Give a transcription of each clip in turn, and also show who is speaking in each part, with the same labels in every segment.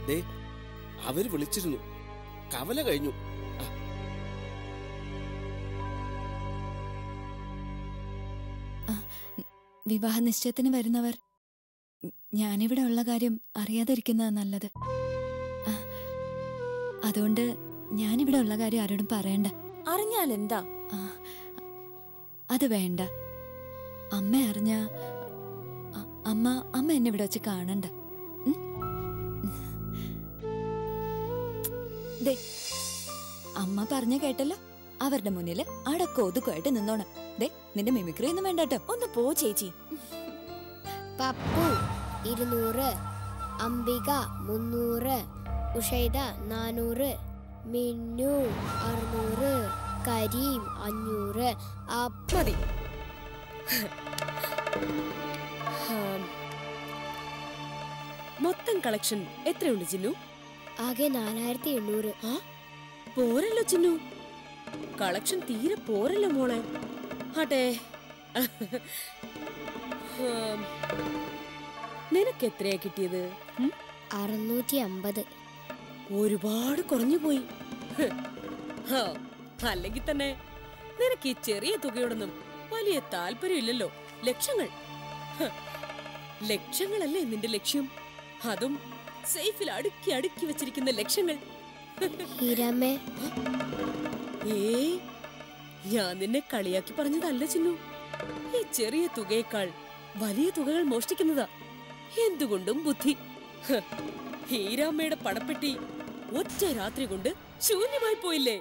Speaker 1: ദേ അവര് വിളിച്ചിരുന്നു കവല കഴിഞ്ഞു ആ,
Speaker 2: വിവാഹ നിശ്ചയത്തിന് വരുന്നവർ ഉം, ഞാനിവിടെ ഉള്ള കാര്യം അറിയാതിരിക്കുന്നത് നല്ലത് ആ, അതുകൊണ്ട് ഞാനിവിടെ ഉള്ള കാര്യം ആരോടും പറയണ്ട
Speaker 3: അറിഞ്ഞാൽ എന്താ
Speaker 2: ആ, അത് വേണ്ട അമ്മ അറിഞ്ഞ അ- അമ്മ അമ്മ എന്നെ ഇവിടെ വെച്ച് കാണണ്ട ഉം? ദേ അമ്മ പറഞ്ഞ കേട്ടല്ലോ അവരുടെ മുന്നിൽ അടക്കം ഒതുക്കമായിട്ട് നിന്നോണം ദേ നിന്റെ മിമിക്രി ഒന്നും വേണ്ട കേട്ടോ
Speaker 3: ഒന്ന് പോ ചേച്ചി
Speaker 4: പപ്പു ഇരുന്നൂറ് അംബിക മുന്നൂറ് ഉഷൈദ നാനൂറ് മിന്നു അറുന്നൂറ് കരീം അഞ്ഞൂറ് അപ്പ
Speaker 3: മതി ഹാം. മൊത്തം കളക്ഷൻ എത്രയുണ്ട് ചിന്നു
Speaker 4: ആകെ നാലായിരത്തി എണ്ണൂറ്
Speaker 3: ആ പോരല്ലോ ചിന്നു കളക്ഷൻ തീരെ പോരല്ലോ മോളെ ആട്ടെ ഹാം. നിനക്ക് എത്രയാ കിട്ടിയത് ഉം?
Speaker 4: അറുന്നൂറ്റി അമ്പത്
Speaker 3: ഒരുപാട് കുറഞ്ഞു പോയി ഹ്. ഹാ, അല്ലെങ്കിൽ തന്നെ നിനക്ക് ഈ ചെറിയ തുകയോടൊന്നും വലിയ താല്പര്യമില്ലല്ലോ ലക്ഷങ്ങൾ ഹ്. ലക്ഷങ്ങളല്ലേ നിന്റെ ലക്ഷ്യം അതും സേഫിൽ അടുക്കി അടുക്കി വെച്ചിരിക്കുന്ന ലക്ഷങ്ങൾ
Speaker 4: ഹീരാമ്മേ
Speaker 3: ഏയ് ഞാൻ നിന്നെ കളിയാക്കി പറഞ്ഞതല്ല ചിന്നു ഈ ചെറിയ തുകയേക്കാൾ വലിയ തുകകൾ മോഷ്ടിക്കുന്നതാ എന്തുകൊണ്ടും ബുദ്ധി ഹ്, ഹീരാമ്മയുടെ പടപ്പെട്ടി ഒറ്റ രാത്രി കൊണ്ട് ശൂന്യമായി പോയില്ലേ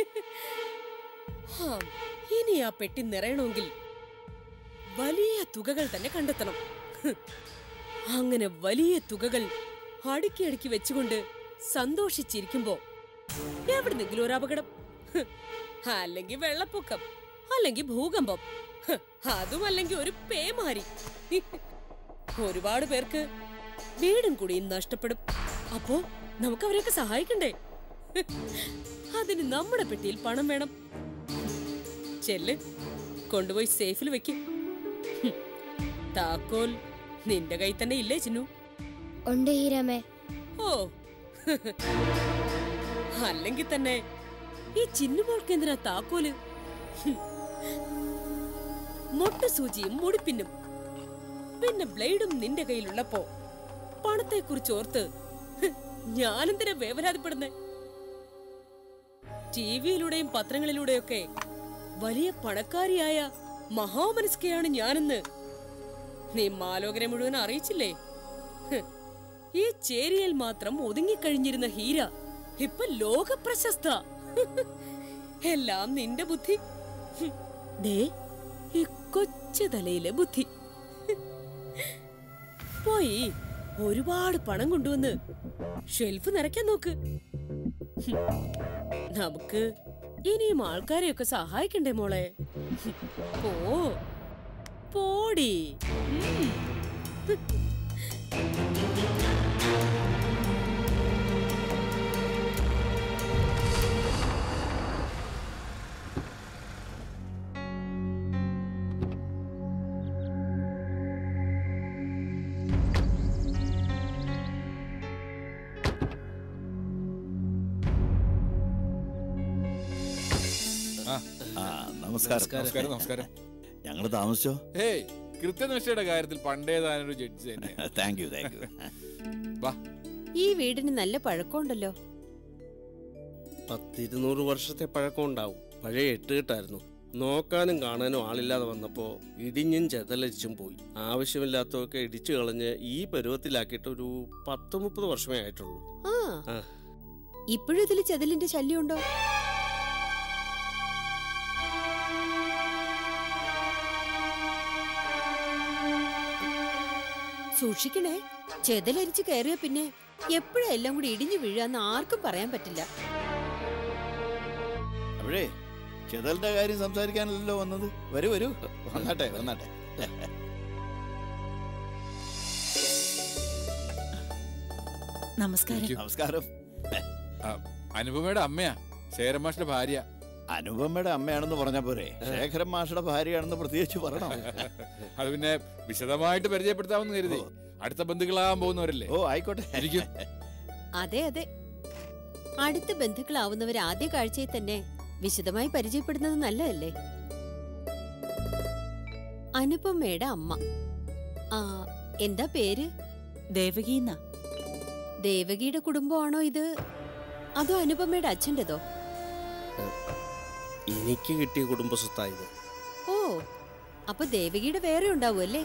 Speaker 3: ഹാം, ഇനി ആ പെട്ടി നിറയണമെങ്കിൽ വലിയ തുകകൾ തന്നെ കണ്ടെത്തണം ഹ്, അങ്ങനെ വലിയ തുകകൾ അടുക്കി അടുക്കി വെച്ചുകൊണ്ട് സന്തോഷിച്ചിരിക്കുമ്പോ എവിടുന്നെങ്കിലും ഒരു അപകടം ഹ്, അല്ലെങ്കിൽ വെള്ളപ്പൊക്കം അല്ലെങ്കിൽ ഭൂകമ്പം ഹ്, അതും അല്ലെങ്കിൽ ഒരു പേമാരി ഒരുപാട് പേർക്ക് വീടും കൂടിയും നഷ്ടപ്പെടും അപ്പോ നമുക്ക് അവരെയൊക്കെ സഹായിക്കണ്ടേ ഹ്, അതിന് നമ്മുടെ പെട്ടിയിൽ പണം വേണം ചെല്ല് കൊണ്ടുപോയി സേഫിൽ വെക്ക് ഹ്, താക്കോൽ നിന്റെ കൈ തന്നെ ഇല്ലേ ചിന്നു
Speaker 4: ഉണ്ട് ഹീരാമ്മേ
Speaker 3: ഓ അല്ലെങ്കിൽ തന്നെ ഈ ചിന്നുമോൾക്ക് എന്തിനാ താക്കോല് ഹും. മൊട്ടുസൂചിയും മുടിപ്പിന്നും പിന്നെ ബ്ലേഡും നിന്റെ കയ്യിലുള്ളപ്പോ പണത്തെ കുറിച്ച് ഓർത്ത് ഹ്, ഞാനെന്തിനാ വേവലാതിപ്പെടുന്നേ ടിവിയിലൂടെയും പത്രങ്ങളിലൂടെയൊക്കെ വലിയ പണക്കാരിയായ മഹാമനസ്കയാണ് ഞാനെന്ന് നീ മാലോകരെ മുഴുവൻ അറിയിച്ചില്ലേ ഹ്, ഈ ചേരിയിൽ മാത്രം ഒതുങ്ങിക്കഴിഞ്ഞിരുന്ന ഹീര ഇപ്പൊ ലോക പ്രശസ്ത എല്ലാം നിന്റെ ബുദ്ധി ഹും, ദേ ഈ കൊച്ചു തലയിലെ ബുദ്ധി പോയി ഒരുപാട് പണം കൊണ്ടുവന്ന് ഷെൽഫ് നിറയ്ക്കാൻ നോക്ക് ഹും, നമുക്ക് ഇനിയും ആൾക്കാരെയൊക്കെ സഹായിക്കണ്ടേ മോളെ ഹും, പോ പോടി ഉം.
Speaker 5: ആ നമസ്കാരം
Speaker 1: നമസ്കാരം.
Speaker 5: നമസ്കാരം ഞങ്ങൾ താമസിച്ചോ
Speaker 6: ഹേയ് കൃത്യനിഷ്ഠയുടെ കാര്യത്തിൽ പണ്ടേ താനൊരു ജഡ്ജി തന്നെ
Speaker 5: താങ്ക് യു താങ്ക് യു
Speaker 6: വാ
Speaker 7: ഈ വീടിന് നല്ല പഴക്കമുണ്ടല്ലോ
Speaker 1: പത്തിരുന്നൂറ് വർഷത്തെ പഴക്കം ഉണ്ടാവും പഴയ എട്ടുകെട്ടായിരുന്നു നോക്കാനും കാണാനും ആളില്ലാതെ വന്നപ്പോ ഇടിഞ്ഞും ചെതലരിച്ചും പോയി ആവശ്യമില്ലാത്തതൊക്കെ ഇടിച്ചു കളഞ്ഞ് ഈ പരുവത്തിലാക്കിയിട്ട് ഒരു പത്ത് മുപ്പത് വർഷമേ ആയിട്ടുള്ളൂ
Speaker 7: ആ
Speaker 1: ആ.
Speaker 7: ഇപ്പോഴും ഇതിൽ ചെതലിന്റെ ശല്യമുണ്ടോ സൂക്ഷിക്കണേ ചെതലരിച്ച് കയറിയ പിന്നെ എപ്പോഴാ എല്ലാം കൂടി ഇടിഞ്ഞു വീഴാന്ന് ആർക്കും പറയാൻ പറ്റില്ല
Speaker 5: അപ്പോഴേ ചെതലിന്റെ കാര്യം സംസാരിക്കാനല്ലോ വന്നത് വരൂ വരൂ വന്നാട്ടെ വന്നാട്ടെ
Speaker 7: നമസ്കാരം
Speaker 6: ഇരിക്കൂ.
Speaker 5: നമസ്കാരം
Speaker 6: ആ, അനുപമയുടെ അമ്മയാ ശേരമാഷിന്റെ ഭാര്യ
Speaker 5: അനുപമയുടെ അമ്മയാണെന്ന് പറഞ്ഞ പോരെ ശേഖരൻ മാഷയുടെ ഭാര്യയാണെന്ന് പ്രത്യേകിച്ച് പറയണം
Speaker 6: അത് പിന്നെ വിശദമായിട്ട് പരിചയപ്പെടുത്താമെന്ന് കരുതി
Speaker 5: ഓ.
Speaker 6: അടുത്ത ബന്ധുക്കളാകാൻ പോകുന്നവരല്ലേ
Speaker 5: ഓ ആയിക്കോട്ടെ
Speaker 6: ഇരിക്കൂ
Speaker 7: അതെ അതെ അടുത്ത ബന്ധുക്കളാവുന്നവർ ആദ്യ കാഴ്ചയിൽ തന്നെ വിശദമായി പരിചയപ്പെടുന്നത് നല്ലതല്ലേ അനുപമ്മയുടെ അമ്മ ആ എന്താ പേര്
Speaker 8: ദേവകീന്ന
Speaker 7: ദേവകിയുടെ കുടുംബമാണോ ഇത് അതോ അനുപമ്മയുടെ അച്ഛൻ്റെതോ
Speaker 1: എനിക്ക് കിട്ടിയ കുടുംബസ്വത്തായത്
Speaker 7: ഓ അപ്പൊ ദേവകിയുടെ വേറെ ഉണ്ടാവുമല്ലേ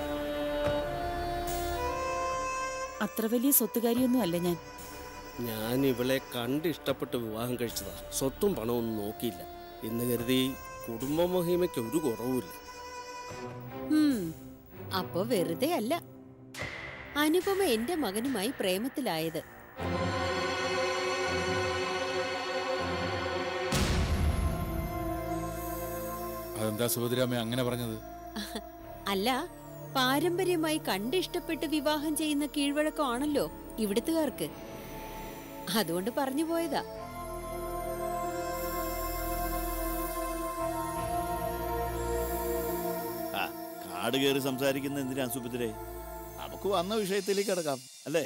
Speaker 8: അത്ര വലിയ സ്വത്തുകാരിയൊന്നും അല്ല ഞാൻ
Speaker 1: ഞാൻ ഇവളെ കണ്ട് ഇഷ്ടപ്പെട്ട് വിവാഹം കഴിച്ചതാ സ്വത്തും പണവും ഒന്നും നോക്കിയില്ല എന്ന് കരുതി കുടുംബമഹിമയ്ക്ക് ഒരു കുറവുമില്ല
Speaker 7: ഹും, അപ്പൊ വെറുതെ അല്ല അനുപമ എന്റെ മകനുമായി പ്രേമത്തിലായത്
Speaker 6: അതെന്താ സുഭദ്രാമ അങ്ങനെ പറഞ്ഞത്
Speaker 7: അല്ല പാരമ്പര്യമായി കണ്ടിഷ്ടപ്പെട്ട് വിവാഹം ചെയ്യുന്ന കീഴ്വഴക്കമാണല്ലോ ഇവിടുത്തുകാർക്ക് അതുകൊണ്ട് പറഞ്ഞു പോയതാ
Speaker 5: ആ കാട് കയറി സംസാരിക്കുന്ന എന്തിനാ സുഭദ്രേ നമുക്ക് വന്ന വിഷയത്തിലേക്ക് കിടക്കാം അല്ലേ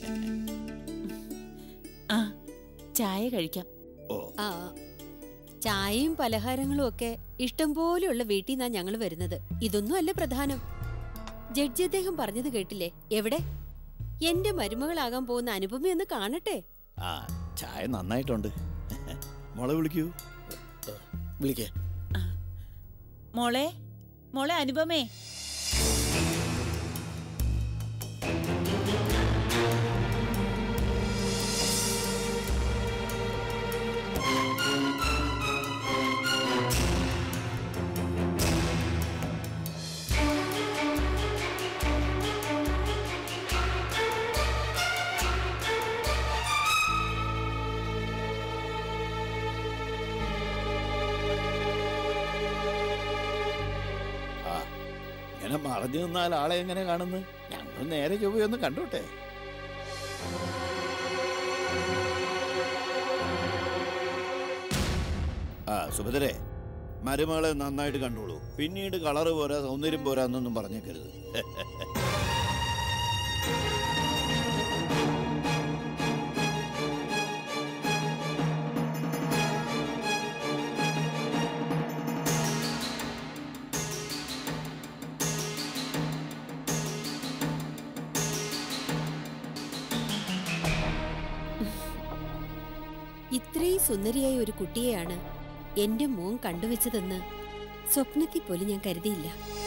Speaker 8: ആ ചായ കഴിക്കാം
Speaker 5: ഓ
Speaker 7: ആ ചായയും പലഹാരങ്ങളും ഒക്കെ ഇഷ്ടം പോലെയുള്ള വീട്ടിൽ നിന്നാ ഞങ്ങൾ വരുന്നത് ഇതൊന്നും അല്ല പ്രധാനം ജഡ്ജി അദ്ദേഹം പറഞ്ഞത് കേട്ടില്ലേ എവിടെ എന്റെ മരുമകളാകാൻ പോകുന്ന അനുപമയൊന്ന് കാണട്ടെ
Speaker 5: ആ ചായ നന്നായിട്ടുണ്ട് മോളെ വിളിക്കൂ
Speaker 1: വിളിക്കേ
Speaker 8: മോളെ മോളെ അനുപമേ
Speaker 5: ആ ഇങ്ങനെ മറഞ്ഞു നിന്നാൽ ആളെ എങ്ങനെ കാണുന്നു ഞങ്ങൾ നേരെ ചൊവ്വയൊന്ന് കണ്ടോട്ടെ ആ സുഭദ്രേ മരുമകളെ നന്നായിട്ട് കണ്ടോളൂ പിന്നീട് കളറ് പോരാ സൗന്ദര്യം പോരാ എന്നൊന്നും പറഞ്ഞേക്കരുത്
Speaker 7: ഇത്രയും സുന്ദരിയായ ഒരു കുട്ടിയെയാണ് എന്റെ മോൻ കണ്ടുവച്ചതെന്ന് സ്വപ്നത്തിൽ പോലും ഞാൻ കരുതിയില്ല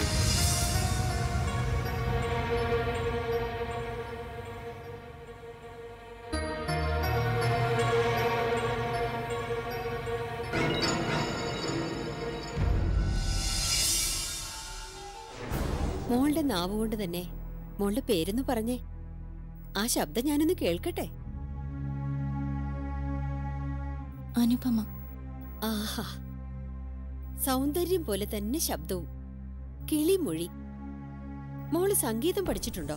Speaker 7: മോളുടെ നാവ് കൊണ്ട് തന്നെ മോളുടെ പേരെന്ന് പറഞ്ഞേ ആ ശബ്ദം ഞാനൊന്ന് കേൾക്കട്ടെ
Speaker 2: അനുപമ
Speaker 7: ആഹാ സൗന്ദര്യം പോലെ തന്നെ ശബ്ദവും കിളിമൊഴി മോള് സംഗീതം പഠിച്ചിട്ടുണ്ടോ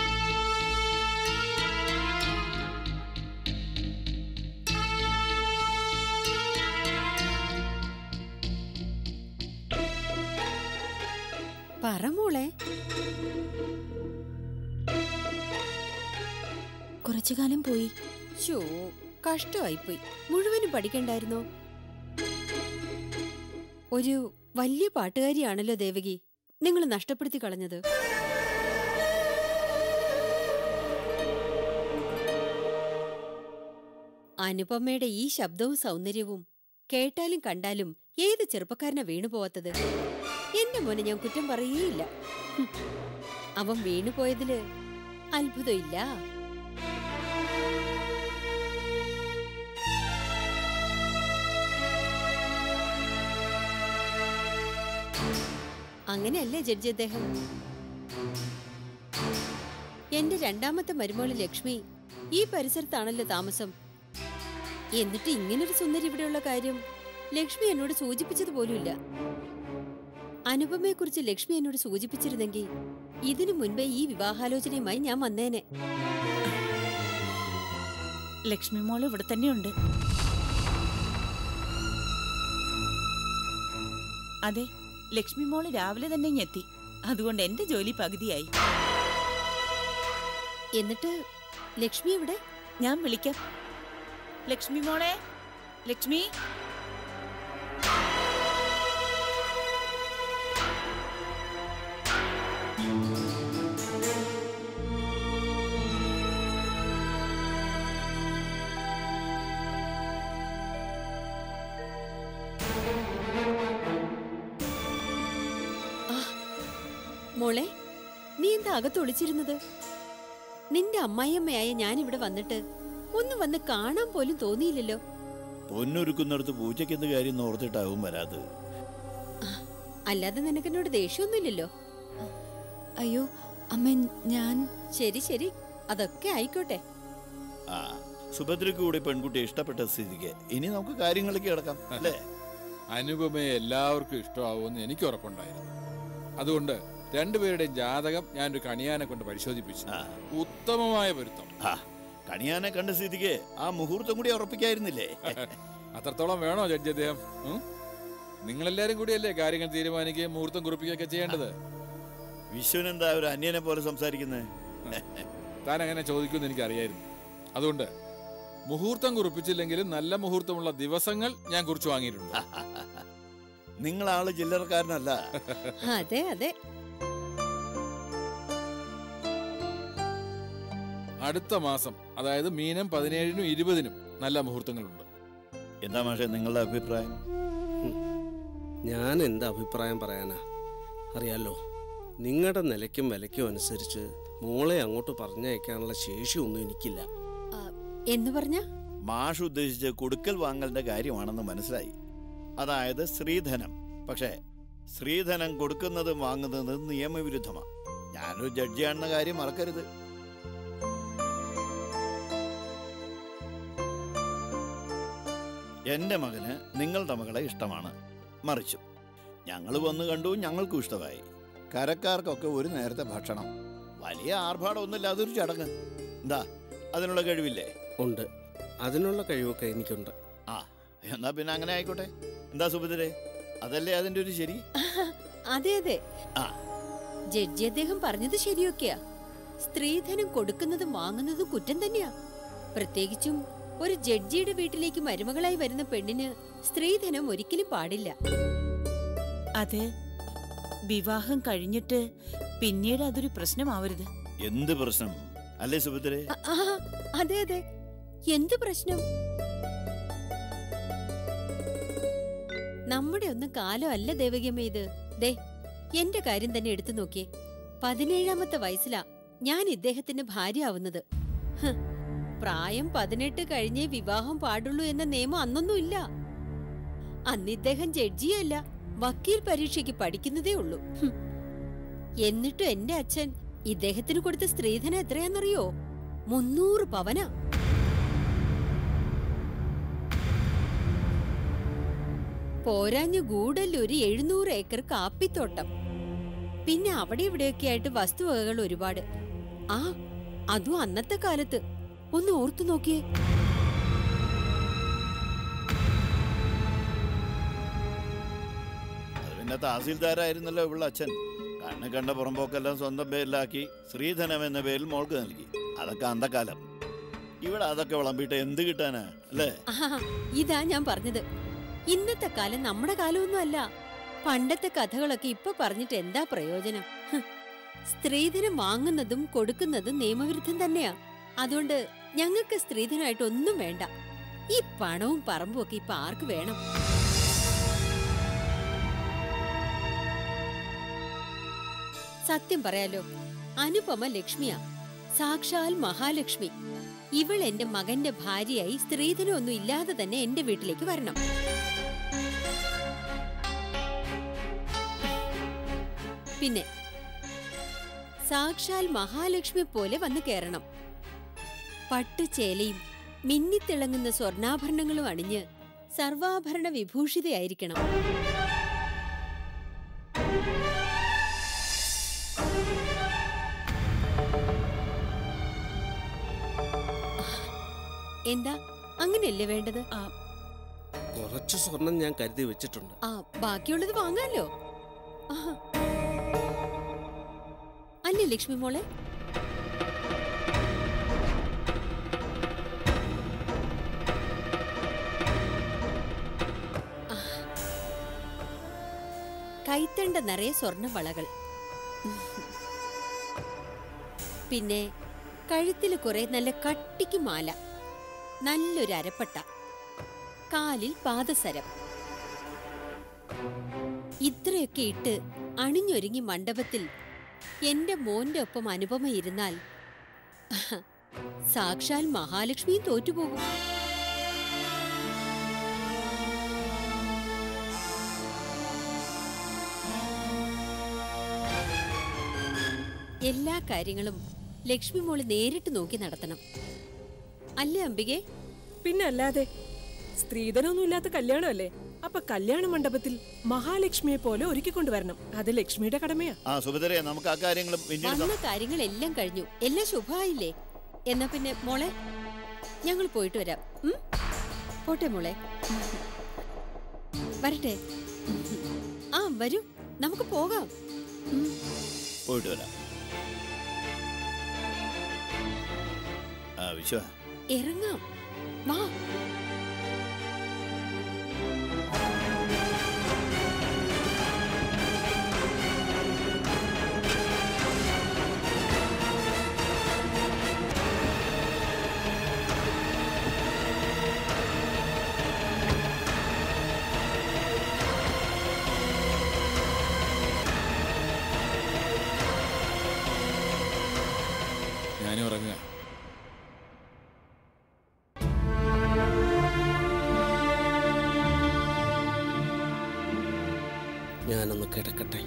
Speaker 7: പറ മോളെ
Speaker 2: കുറച്ചു കാലം പോയി
Speaker 7: ഷോ കഷ്ടമായിപ്പോയി മുഴുവനും പഠിക്കണ്ടായിരുന്നോ ഒരു വലിയ പാട്ടുകാരിയാണല്ലോ ദേവകി നിങ്ങൾ നഷ്ടപ്പെടുത്തി കളഞ്ഞത് അനുപമയുടെ ഈ ശബ്ദവും സൗന്ദര്യവും കേട്ടാലും കണ്ടാലും ഏത് ചെറുപ്പക്കാരനാ വീണു പോവാത്തത് എന്റെ മോനെ ഞാൻ കുറ്റം പറയുകയില്ല ഹും. അവൻ വീണുപോയതില് അത്ഭുതമില്ല അങ്ങനെയല്ലേ ജഡ്ജി അദ്ദേഹം എന്റെ രണ്ടാമത്തെ മരുമോള് ലക്ഷ്മി ഈ പരിസരത്താണല്ലോ താമസം എന്നിട്ട് ഇങ്ങനൊരു സുന്ദരി ഇവിടെയുള്ള കാര്യം ലക്ഷ്മി എന്നോട് സൂചിപ്പിച്ചത് പോലുമില്ല അനുപമയെക്കുറിച്ച് ലക്ഷ്മി എന്നോട് സൂചിപ്പിച്ചിരുന്നെങ്കിൽ ഇതിനു മുൻപേ ഈ വിവാഹാലോചനയുമായി ഞാൻ വന്നേനെ
Speaker 8: ലക്ഷ്മി മോൾ ഇവിടെ തന്നെയുണ്ട് അതെ ലക്ഷ്മി മോള് രാവിലെ തന്നെ ഇങ്ങെത്തി അതുകൊണ്ട് എന്റെ ജോലി പകുതിയായി
Speaker 7: എന്നിട്ട് ലക്ഷ്മി എവിടെ
Speaker 8: ഞാൻ വിളിക്കാം ലക്ഷ്മി മോളെ ലക്ഷ്മി
Speaker 7: മോളെ നീ എന്താ അകത്ത് ഒളിച്ചിരുന്നത് നിന്റെ അമ്മായിയമ്മയായ ഞാൻ ഇവിടെ വന്നിട്ട് ഒന്നും വന്ന് കാണാൻ പോലും തോന്നിയില്ലല്ലോ
Speaker 5: പൊന്നൊരുക്കുന്നിടത്ത് പൂച്ചയ്ക്ക് എന്ത് കാര്യം ഓർത്തിട്ടാവും വരാത്തത്
Speaker 7: അല്ലാതെ നിനക്കെന്നോട് ദേഷ്യമൊന്നുമില്ലല്ലോ
Speaker 2: അയ്യോ അമ്മ ഞാൻ
Speaker 7: ശരി ശരി അതൊക്കെ ആയിക്കോട്ടെ
Speaker 5: ആ സുഭദ്രയ്ക്ക് കൂടി പെൺകുട്ടി ഇഷ്ടപ്പെട്ട സ്ഥിതിക്ക് ഇനി നമുക്ക് കാര്യങ്ങളിലേക്ക് കിടക്കാം അല്ലേ
Speaker 6: അനുപമയെ എല്ലാവർക്കും ഇഷ്ടമാവുമെന്ന് എനിക്ക് ഉറപ്പുണ്ടായിരുന്നു അതുകൊണ്ട് രണ്ടുപേരുടെയും ജാതകം ഞാനൊരു കണിയാനെ കൊണ്ട് പരിശോധിപ്പിച്ചു
Speaker 5: ആ.
Speaker 6: ഉത്തമമായ പൊരുത്തം
Speaker 5: ആ കണിയാനെ കണ്ട സ്ഥിതിക്ക് ആ മുഹൂർത്തം കൂടി ഉറപ്പിക്കായിരുന്നില്ലേ
Speaker 6: അത്രത്തോളം വേണോ ജഡ്ജി അദ്ദേഹം ഉം? നിങ്ങളെല്ലാരും കൂടിയല്ലേ കാര്യങ്ങൾ തീരുമാനിക്കുകയും മുഹൂർത്തം കുറിപ്പിക്കുകയൊക്കെ ചെയ്യേണ്ടത്
Speaker 5: വിശ്വനെന്താ ഒരു അന്യനെ പോലെ സംസാരിക്കുന്നത്
Speaker 6: താൻ അങ്ങനെ ചോദിക്കുമെന്ന് എനിക്കറിയായിരുന്നു അതുകൊണ്ട് മുഹൂർത്തം കുറിപ്പിച്ചില്ലെങ്കിലും നല്ല മുഹൂർത്തമുള്ള ദിവസങ്ങൾ ഞാൻ കുറിച്ച് വാങ്ങിയിട്ടുണ്ട്
Speaker 5: നിങ്ങൾ ആള് ചില്ലറക്കാരനല്ല
Speaker 7: അതെ അതെ
Speaker 6: അടുത്ത മാസം അതായത് മീനം പതിനേഴിനും ഇരുപതിനും നല്ല മുഹൂർത്തങ്ങളുണ്ട്
Speaker 5: എന്താ മാഷെ നിങ്ങളുടെ അഭിപ്രായം
Speaker 1: ഞാൻ എന്താ അഭിപ്രായം പറയാനാ അറിയാലോ നിങ്ങളുടെ നിലയ്ക്കും വിലയ്ക്കും അനുസരിച്ച് മോളെ അങ്ങോട്ട് പറഞ്ഞയക്കാനുള്ള ശേഷിയൊന്നും എനിക്കില്ല
Speaker 7: ആ, എന്ന് പറഞ്ഞ
Speaker 5: മാഷ് ഉദ്ദേശിച്ച് കൊടുക്കൽ വാങ്ങലിന്റെ കാര്യമാണെന്ന് മനസ്സിലായി അതായത് സ്ത്രീധനം പക്ഷേ സ്ത്രീധനം കൊടുക്കുന്നതും വാങ്ങുന്നതും നിയമവിരുദ്ധമാണ് ഞാനൊരു ജഡ്ജിയാണെന്ന കാര്യം മറക്കരുത് എന്റെ മകന് നിങ്ങളുടെ മകളെ ഇഷ്ടമാണ് മറിച്ചു ഞങ്ങൾ വന്നു കണ്ടു ഞങ്ങൾക്കും ഇഷ്ടമായി കരക്കാർക്കൊക്കെ ഒരു നേരത്തെ ഭക്ഷണം വലിയ ആർഭാടമൊന്നുമില്ല അതൊരു ചടങ്ങ് എന്താ അതിനുള്ള കഴിവില്ലേ
Speaker 1: ഉണ്ട് അതിനുള്ള കഴിവൊക്കെ എനിക്കുണ്ട്
Speaker 5: ആ എന്നാ പിന്നെ അങ്ങനെ ആയിക്കോട്ടെ എന്താ സുഭദ്രേ അതല്ലേ അതിന്റെ ഒരു ശരി
Speaker 7: അതെ അതെ
Speaker 5: ആ
Speaker 7: ജഡ്ജി അദ്ദേഹം പറഞ്ഞത് ശരിയൊക്കെയാ സ്ത്രീധനം കൊടുക്കുന്നതും വാങ്ങുന്നതും കുറ്റം തന്നെയാ പ്രത്യേകിച്ചും ഒരു ജഡ്ജിയുടെ വീട്ടിലേക്ക് മരുമകളായി വരുന്ന പെണ്ണിന് സ്ത്രീധനം ഒരിക്കലും പാടില്ല
Speaker 8: അത് വിവാഹം കഴിഞ്ഞിട്ട് പിന്നീട് അതൊരു പ്രശ്നമാവരുത്
Speaker 5: എന്ത് പ്രശ്നം അല്ലേ സുഭദ്രേ
Speaker 7: അ- ആ, അതെ അതെ എന്ത് പ്രശ്നം നമ്മുടെ ഒന്നും കാലം അല്ല ദേവകിയമ്മ ഇത് ദേ എന്റെ കാര്യം തന്നെ എടുത്തു നോക്കിയേ പതിനേഴാമത്തെ വയസ്സിലാ ഞാൻ ഇദ്ദേഹത്തിന് ഭാര്യയാവുന്നത് ഹ്, പ്രായം പതിനെട്ട് കഴിഞ്ഞേ വിവാഹം പാടുള്ളൂ എന്ന നിയമം അന്നൊന്നും ഇല്ല അന്ന് ഇദ്ദേഹം ജഡ്ജിയല്ല വക്കീൽ പരീക്ഷയ്ക്ക് പഠിക്കുന്നതേ ഉള്ളൂ ഹും. എന്നിട്ടും എന്റെ അച്ഛൻ ഇദ്ദേഹത്തിന് കൊടുത്ത സ്ത്രീധനം എത്രയാന്നറിയോ മുന്നൂറ് പവന പോരാഞ്ഞു ഗൂഡല്ലൊരു എഴുന്നൂറ് ഏക്കർ കാപ്പിത്തോട്ടം പിന്നെ അവിടെ ഇവിടെയൊക്കെ ആയിട്ട് വസ്തുവകകൾ ഒരുപാട് ആ അതും അന്നത്തെ കാലത്ത് ഒന്ന് ഓർത്തു നോക്കിയേ
Speaker 5: അത് പിന്നെ തഹസീൽദാരായിരുന്നല്ലോ ഇവളുടെ അച്ഛൻ കണ്ണ് കണ്ട പുറമ്പോക്കെല്ലാം സ്വന്തം പേരിലാക്കി ശ്രീധനം എന്ന പേരിൽ മോൾക്ക് നൽകി അതൊക്കെ അന്തക്കാലം ഇവിടെ അതൊക്കെ വിളമ്പിയിട്ട് എന്ത് കിട്ടാനാ അല്ലേ
Speaker 7: ആഹാ, ഇതാ ഞാൻ പറഞ്ഞത് ഇന്നത്തെ കാലം നമ്മുടെ കാലമൊന്നും അല്ല പണ്ടത്തെ കഥകളൊക്കെ ഇപ്പൊ പറഞ്ഞിട്ട് എന്താ പ്രയോജനം ഹ്. സ്ത്രീധനം വാങ്ങുന്നതും കൊടുക്കുന്നതും നിയമവിരുദ്ധം തന്നെയാ അതുകൊണ്ട് ഞങ്ങൾക്ക് സ്ത്രീധനമായിട്ട് ഒന്നും വേണ്ട ഈ പണവും പറമ്പും ഒക്കെ ഇപ്പൊ ആർക്ക് വേണം സത്യം പറയാലോ അനുപമ ലക്ഷ്മിയാ സാക്ഷാൽ മഹാലക്ഷ്മി ഇവൾ എന്റെ മകന്റെ ഭാര്യയായി സ്ത്രീധനമൊന്നും ഇല്ലാതെ തന്നെ എന്റെ വീട്ടിലേക്ക് വരണം പിന്നെ സാക്ഷാൽ മഹാലക്ഷ്മി പോലെ വന്ന് കയറണം പട്ടുചേലയും മിന്നിത്തിളങ്ങുന്ന സ്വർണ്ണാഭരണങ്ങളും അണിഞ്ഞ് സർവാഭരണ വിഭൂഷിതയായിരിക്കണം എന്താ അങ്ങനെയല്ലേ വേണ്ടത്
Speaker 8: ആ,
Speaker 1: കുറച്ച് സ്വർണം ഞാൻ കരുതി വെച്ചിട്ടുണ്ട്
Speaker 7: ആ ബാക്കിയുള്ളത് വാങ്ങാലോ ആഹാ. അല്ലേ ലക്ഷ്മി മോളെ കൈത്തണ്ട നിറയെ സ്വർണ്ണ വളകൾ പിന്നെ കഴുത്തിൽ കുറെ നല്ല കട്ടിക്ക് മാല നല്ലൊരു അരപ്പട്ട കാലിൽ പാദസരം ഇത്രയൊക്കെ ഇട്ട് അണിഞ്ഞൊരുങ്ങി മണ്ഡപത്തിൽ എന്റെ മോന്റെ ഒപ്പം അനുപമ ഇരുന്നാൽ സാക്ഷാൽ മഹാലക്ഷ്മിയും തോറ്റുപോകും എല്ലാ കാര്യങ്ങളും ലക്ഷ്മി മോള് നേരിട്ട് നോക്കി നടത്തണം അല്ലേ അംബികെ
Speaker 3: പിന്നെ അല്ലാതെ സ്ത്രീധനൊന്നും ഇല്ലാത്ത കല്യാണമല്ലേ അപ്പൊ കല്യാണ മണ്ഡപത്തിൽ മഹാലക്ഷ്മിയെ പോലെ ഒരുക്കിക്കൊണ്ടുവരണം അത് ലക്ഷ്മിയുടെ കടമയാ
Speaker 5: ആ സുഭദ്രയെ നമുക്ക് ആ കാര്യങ്ങളും പിന്നീട്
Speaker 7: വന്ന
Speaker 5: സം-
Speaker 7: കാര്യങ്ങളെല്ലാം കഴിഞ്ഞു എല്ലാം ശുഭമായില്ലേ എന്നാ പിന്നെ മോളെ ഞങ്ങൾ പോയിട്ട് വരാം ഉം? പോട്ടെ മോളെ വരട്ടെ ആ വരൂ നമുക്ക് പോകാം ഉം.
Speaker 5: പോയിട്ട് വരാം ആ വിശ്വ
Speaker 7: ഇറങ്ങാം വാ
Speaker 6: ഞാനും ഇറങ്ങുക
Speaker 1: ഞാനൊന്ന് കിടക്കട്ടെ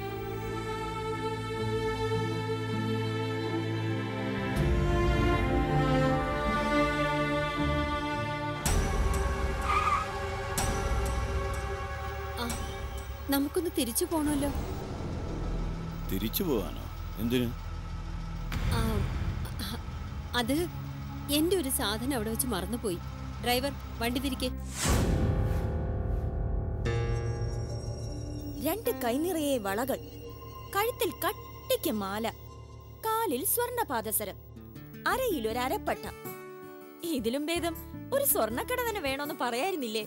Speaker 7: ആ നമുക്കൊന്ന് തിരിച്ചു പോണല്ലോ
Speaker 5: തിരിച്ചു പോവാനോ എന്തിനു
Speaker 7: ആ, അ- അത് എന്റെ ഒരു സാധനം അവിടെ വെച്ച് മറന്നുപോയി ഡ്രൈവർ വണ്ടി തിരിക്കേ
Speaker 9: രണ്ട് കൈനിറയെ വളകൾ കഴുത്തിൽ കട്ടിക്ക് മാല കാലിൽ സ്വർണ്ണ പാദസരം അരയിൽ ഒരു അരപ്പട്ട ഇതിലും ഭേദം ഒരു സ്വർണ്ണക്കട തന്നെ വേണോന്ന് പറയായിരുന്നില്ലേ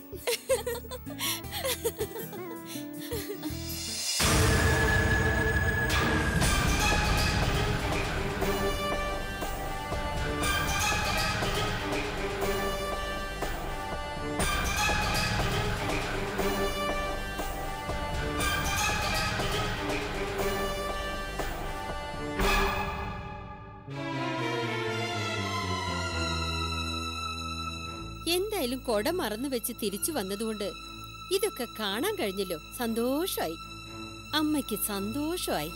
Speaker 7: എന്തായാലും കൊട മറന്നു വെച്ച് തിരിച്ചു വന്നതുകൊണ്ട് ഇതൊക്കെ കാണാൻ കഴിഞ്ഞല്ലോ സന്തോഷമായി അമ്മയ്ക്ക് സന്തോഷമായി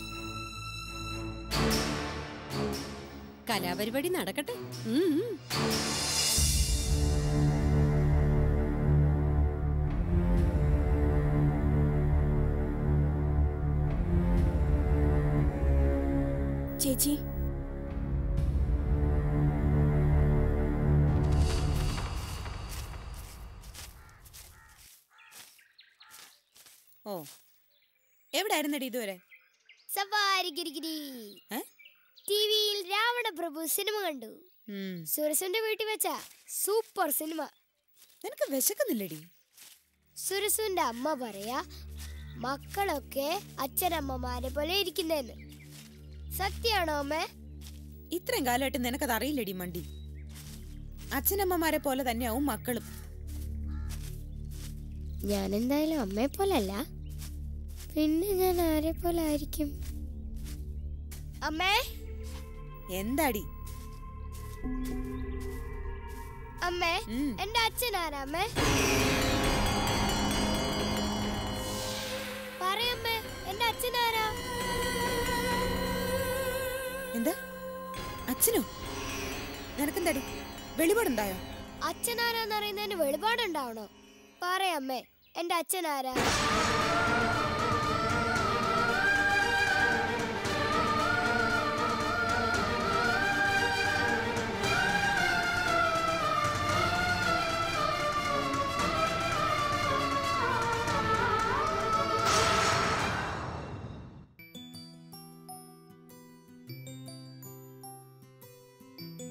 Speaker 7: കലാപരിപാടി നടക്കട്ടെ ഉം, ഉം.
Speaker 9: ചേച്ചി
Speaker 8: ഓ എവിടെ ആയിരുന്നടി ഇതുവരെ
Speaker 4: സവാരി ഗിരിഗിരി
Speaker 8: ഏ?
Speaker 4: ടിവിയിൽ രാവണ പ്രഭു സിനിമ കണ്ടു
Speaker 8: ഉം.
Speaker 4: സുരസുന്റെ വീട്ടിൽ വെച്ച സൂപ്പർ സിനിമ
Speaker 8: നിനക്ക് വിശക്കുന്നില്ലടി
Speaker 4: സുരസുന്റെ അമ്മ പറയാ മക്കളൊക്കെ അച്ഛനമ്മമാരെ പോലെ ഇരിക്കുന്നെന്ന് സത്യാണോ അമ്മേ
Speaker 8: ഇത്രയും കാലമായിട്ട് നിനക്കത് അറിയില്ലടി മണ്ടി അച്ഛനമ്മമാരെ പോലെ തന്നെയാവും മക്കളും
Speaker 4: ഞാൻ എന്തായാലും അമ്മയെ പോലല്ല പിന്നെ ഞാൻ ആരെ പോലെ ആയിരിക്കും അമ്മേ
Speaker 8: എന്താടി
Speaker 4: അമ്മേ
Speaker 8: ഉം.
Speaker 4: എന്റെ അച്ഛൻ ആരാ അമ്മേ പറയമ്മേ എന്റെ അച്ഛൻ ആരാ
Speaker 8: എന്താ അച്ഛനോ നിനക്കെന്താടി വെളിപാടുണ്ടായോ
Speaker 4: അച്ഛൻ ആരാന്ന് അറിയുന്നതിന് വെളിപാടുണ്ടാവണോ പറയമ്മേ എന്റെ അച്ഛൻ ആരാ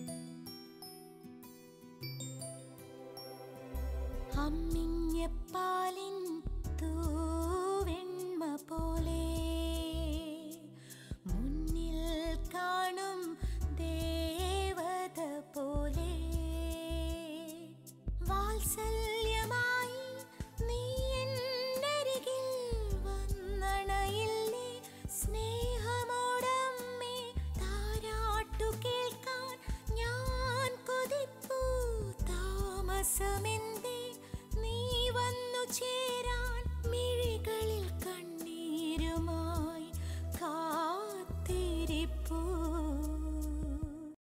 Speaker 9: അമ്മിഞ്ഞ പാ